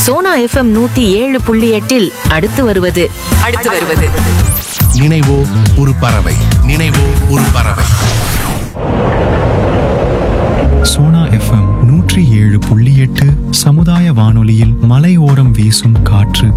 Sona FM நூத்தி ஏழு புள்ளி எட்டில் அடுத்து வருவது அடுத்து வருவது நினைவோ ஒரு பறவை நினைவோ ஒரு பறவை சோனா எஃப்எம் நூற்றி ஏழு புள்ளி எட்டு சமுதாய வானொலியில் மலையோரம் வீசும் காற்று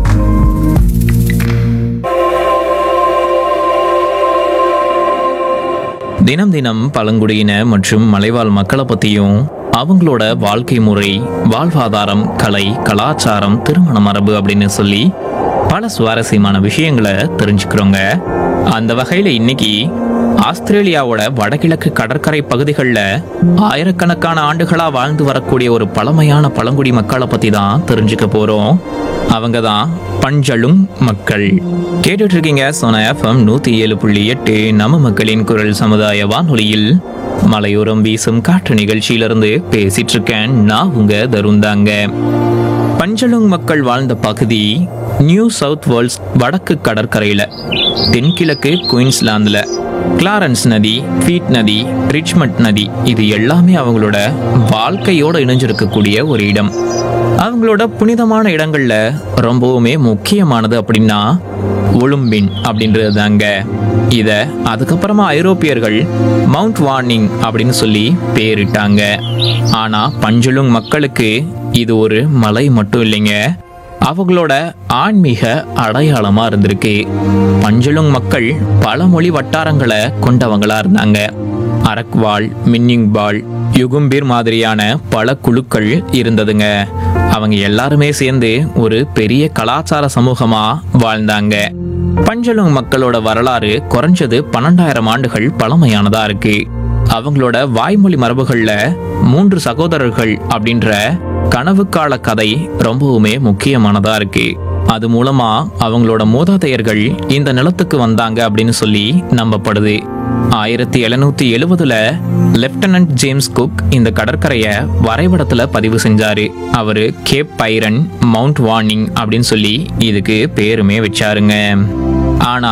தினம் தினம் பழங்குடியின மற்றும் மலைவாழ் மக்களை பற்றியும் அவங்களோட வாழ்க்கை முறை வாழ்வாதாரம் கலை கலாச்சாரம் திருமண மரபு அப்படின்னு சொல்லி பல சுவாரஸ்யமான விஷயங்களை தெரிஞ்சுக்கிறோங்க அந்த வகையில் இன்னைக்கு ஆஸ்திரேலியாவோட வடகிழக்கு கடற்கரை பகுதிகளில் ஆயிரக்கணக்கான ஆண்டுகளாக வாழ்ந்து வரக்கூடிய ஒரு பழமையான பழங்குடி மக்களை பற்றி தான் தெரிஞ்சுக்க போகிறோம் அவங்க தான் பஞ்சலும் மக்கள் கேட்டுட்டு இருக்கீங்க சோனா எஃப்எம் நூத்தி ஏழு புள்ளி எட்டு நம்ம மக்களின் குரல் சமுதாய வானொலியில் மலையோரம் வீசும் காற்று நிகழ்ச்சியிலிருந்து பேசிட்டு இருக்கேன் நான் உங்க தருந்தாங்க பஞ்சலுங் மக்கள் வாழ்ந்த பகுதி நியூ சவுத் வேல்ஸ் வடக்கு கடற்கரையில தென்கிழக்கு குயின்ஸ்லாந்துல கிளாரன்ஸ் நதி ஃபீட் நதி ரிச்மண்ட் நதி இது எல்லாமே அவங்களோட வாழ்க்கையோட இணைஞ்சிருக்கக்கூடிய ஒரு இடம் அவங்களோட புனிதமான இடங்கள்ல ரொம்பவுமே முக்கியமானது அப்படின்னா ஒலும்பின் அப்படின்றது தாங்க இத அதுக்கப்புறமா ஐரோப்பியர்கள் மவுண்ட் வார்னிங் அப்படின்னு சொல்லி பேரிட்டாங்க ஆனா பஞ்சலுங் மக்களுக்கு இது ஒரு மலை மட்டும் இல்லைங்க அவங்களோட ஆன்மீக அடையாளமா இருந்திருக்கு பஞ்சலுங் மக்கள் பல மொழி வட்டாரங்களை கொண்டவங்களா இருந்தாங்க அரக்வால் மின்னிங் பால் யுகும்பீர் மாதிரியான பல குழுக்கள் இருந்ததுங்க அவங்க எல்லாருமே சேர்ந்து ஒரு பெரிய கலாச்சார சமூகமா வாழ்ந்தாங்க பஞ்சலுங் மக்களோட வரலாறு குறைஞ்சது பன்னெண்டாயிரம் ஆண்டுகள் பழமையானதா இருக்கு அவங்களோட வாய்மொழி மரபுகள்ல மூன்று சகோதரர்கள் அப்படின்ற கனவு கால கதை ரொம்பவுமே முக்கியமானதா இருக்கு அது மூலமா அவங்களோட மூதாதையர்கள் இந்த நிலத்துக்கு வந்தாங்க அப்படின்னு சொல்லி நம்பப்படுது ஆயிரத்தி எழுநூத்தி எழுவதுல லெப்டினன்ட் ஜேம்ஸ் குக் இந்த கடற்கரையை வரைபடத்துல பதிவு செஞ்சாரு அவரு கேப் பைரன் மவுண்ட் வார்னிங் அப்படின்னு சொல்லி இதுக்கு பேருமே வச்சாருங்க ஆனா